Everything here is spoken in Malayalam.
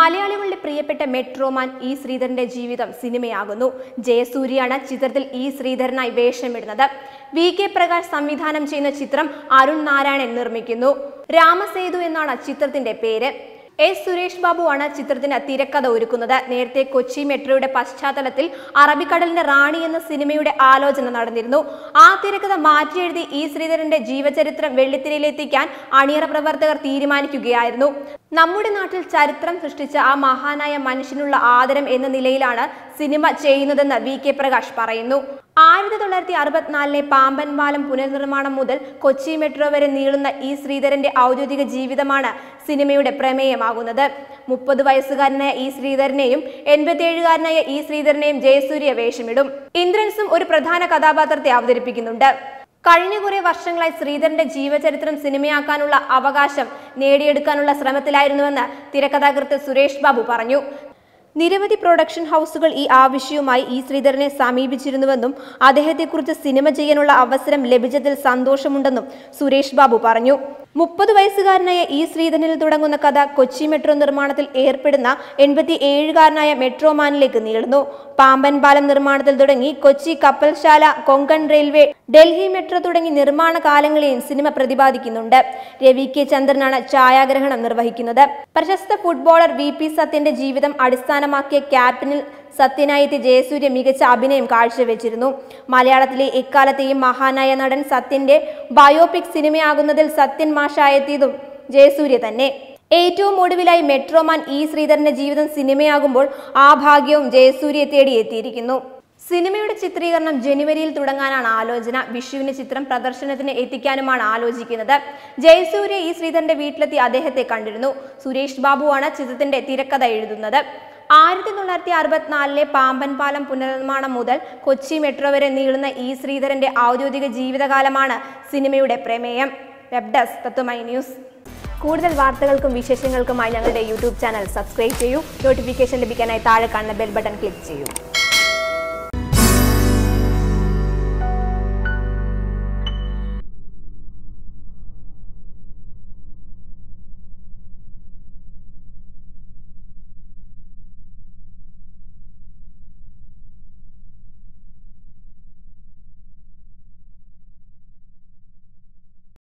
മലയാളികളുടെ പ്രിയപ്പെട്ട മെട്രോമാൻ ഇ ശ്രീധരന്റെ ജീവിതം സിനിമയാകുന്നു ജയസൂര്യയാണ് ചിത്രത്തിൽ ഇ ശ്രീധരനായി വേഷമിടുന്നത് വി കെ പ്രകാശ് സംവിധാനം ചെയ്യുന്ന ചിത്രം അരുൺ നാരായണൻ നിർമ്മിക്കുന്നു രാമസേതു എന്നാണ് ചിത്രത്തിന്റെ പേര് എസ് സുരേഷ് ബാബുവാണ് ചിത്രത്തിന് തിരക്കഥ ഒരുക്കുന്നത് നേരത്തെ കൊച്ചി മെട്രോയുടെ പശ്ചാത്തലത്തിൽ അറബിക്കടലിന്റെ റാണി എന്ന സിനിമയുടെ ആലോചന നടന്നിരുന്നു ആ തിരക്കഥ മാറ്റിയെഴുതി ഇ ശ്രീധരന്റെ ജീവചരിത്രം വെള്ളിത്തിരയിലെത്തിക്കാൻ അണിയറ പ്രവർത്തകർ തീരുമാനിക്കുകയായിരുന്നു നമ്മുടെ നാട്ടിൽ ചരിത്രം സൃഷ്ടിച്ച ആ മഹാനായ മനുഷ്യനുള്ള ആദരം എന്ന നിലയിലാണ് സിനിമ ചെയ്യുന്നതെന്ന് വി കെ പ്രകാശ് പറയുന്നു ആയിരത്തി തൊള്ളായിരത്തി അറുപത്തിനാലിലെ പാമ്പൻ പാലം പുനർനിർമ്മാണം മുതൽ കൊച്ചി മെട്രോ വരെ നീളുന്ന ഈ ശ്രീധരന്റെ ഔദ്യോഗിക ജീവിതമാണ് സിനിമയുടെ പ്രമേയമാകുന്നത് മുപ്പത് വയസ്സുകാരനായ ഈ ശ്രീധരനെയും എൺപത്തിയേഴുകാരനായ ഈ ശ്രീധരനെയും ജയസൂര്യ വേഷമിടും ഇന്ദ്രൻസും ഒരു പ്രധാന കഥാപാത്രത്തെ അവതരിപ്പിക്കുന്നുണ്ട് കഴിഞ്ഞ കുറെ വർഷങ്ങളായി ശ്രീധരന്റെ ജീവചരിത്രം സിനിമയാക്കാനുള്ള അവകാശം നേടിയെടുക്കാനുള്ള ശ്രമത്തിലായിരുന്നുവെന്ന് തിരക്കഥാകൃത്ത് സുരേഷ് ബാബു പറഞ്ഞു നിരവധി പ്രൊഡക്ഷൻ ഹൗസുകൾ ഈ ആവശ്യവുമായി ഈ ശ്രീധരനെ സമീപിച്ചിരുന്നുവെന്നും അദ്ദേഹത്തെക്കുറിച്ച് സിനിമ ചെയ്യാനുള്ള അവസരം ലഭിച്ചതിൽ സന്തോഷമുണ്ടെന്നും സുരേഷ് ബാബു പറഞ്ഞു മുപ്പത് വയസ്സുകാരനായ ഈ ശ്രീധരനിൽ തുടങ്ങുന്ന കഥ കൊച്ചി മെട്രോ നിർമ്മാണത്തിൽ ഏർപ്പെടുന്ന എൺപത്തി ഏഴുകാരനായ മെട്രോമാനിലേക്ക് നീളുന്നു പാമ്പൻ പാലം നിർമ്മാണത്തിൽ തുടങ്ങി കൊച്ചി കപ്പൽശാല കൊങ്കൺ റെയിൽവേ ഡൽഹി മെട്രോ തുടങ്ങി നിർമ്മാണ കാലങ്ങളെയും സിനിമ പ്രതിപാദിക്കുന്നുണ്ട് രവി കെ ചന്ദ്രനാണ് ഛായാഗ്രഹണം നിർവഹിക്കുന്നത് പ്രശസ്ത ഫുട്ബോളർ വി പി സത്യന്റെ ജീവിതം അടിസ്ഥാനമാക്കിയ ക്യാപ്റ്റനിൽ സത്യനായെത്തി ജയസൂര്യ മികച്ച അഭിനയം കാഴ്ചവെച്ചിരുന്നു മലയാളത്തിലെ എക്കാലത്തെയും മഹാനായ നടൻ സത്യന്റെ ബയോപിക് സിനിമയാകുന്നതിൽ സത്യൻ മാഷായെത്തിയതും ജയസൂര്യ തന്നെ ഏറ്റവും ഒടുവിലായി മെട്രോമാൻ ഇ ശ്രീധരന്റെ ജീവിതം സിനിമയാകുമ്പോൾ ആ ഭാഗ്യവും ജയസൂര്യയെ തേടി എത്തിയിരിക്കുന്നു സിനിമയുടെ ചിത്രീകരണം ജനുവരിയിൽ തുടങ്ങാനാണ് ആലോചന വിഷുവിന് ചിത്രം പ്രദർശനത്തിന് എത്തിക്കാനുമാണ് ആലോചിക്കുന്നത് ജയസൂര്യ ഈ ശ്രീധരന്റെ വീട്ടിലെത്തി അദ്ദേഹത്തെ കണ്ടിരുന്നു സുരേഷ് ബാബുവാണ് ചിത്രത്തിന്റെ തിരക്കഥ എഴുതുന്നത് ആയിരത്തി തൊള്ളായിരത്തി അറുപത്തിനാലിലെ പാമ്പൻ പാലം പുനർനിർമ്മാണം മുതൽ കൊച്ചി മെട്രോ വരെ നീളുന്ന ഈ ശ്രീധരന്റെ ഔദ്യോഗിക ജീവിതകാലമാണ് സിനിമയുടെ പ്രമേയം വെബ് ഡെസ്ക് തത്വമൈ ന്യൂസ് കൂടുതൽ വാർത്തകൾക്കും വിശേഷങ്ങൾക്കുമായി ഞങ്ങളുടെ യൂട്യൂബ് ചാനൽ സബ്സ്ക്രൈബ് ചെയ്യൂ നോട്ടിഫിക്കേഷൻ ലഭിക്കാനായി താഴെ കാണുന്ന ബെൽ ബട്ടൺ ക്ലിക്ക് ചെയ്യൂ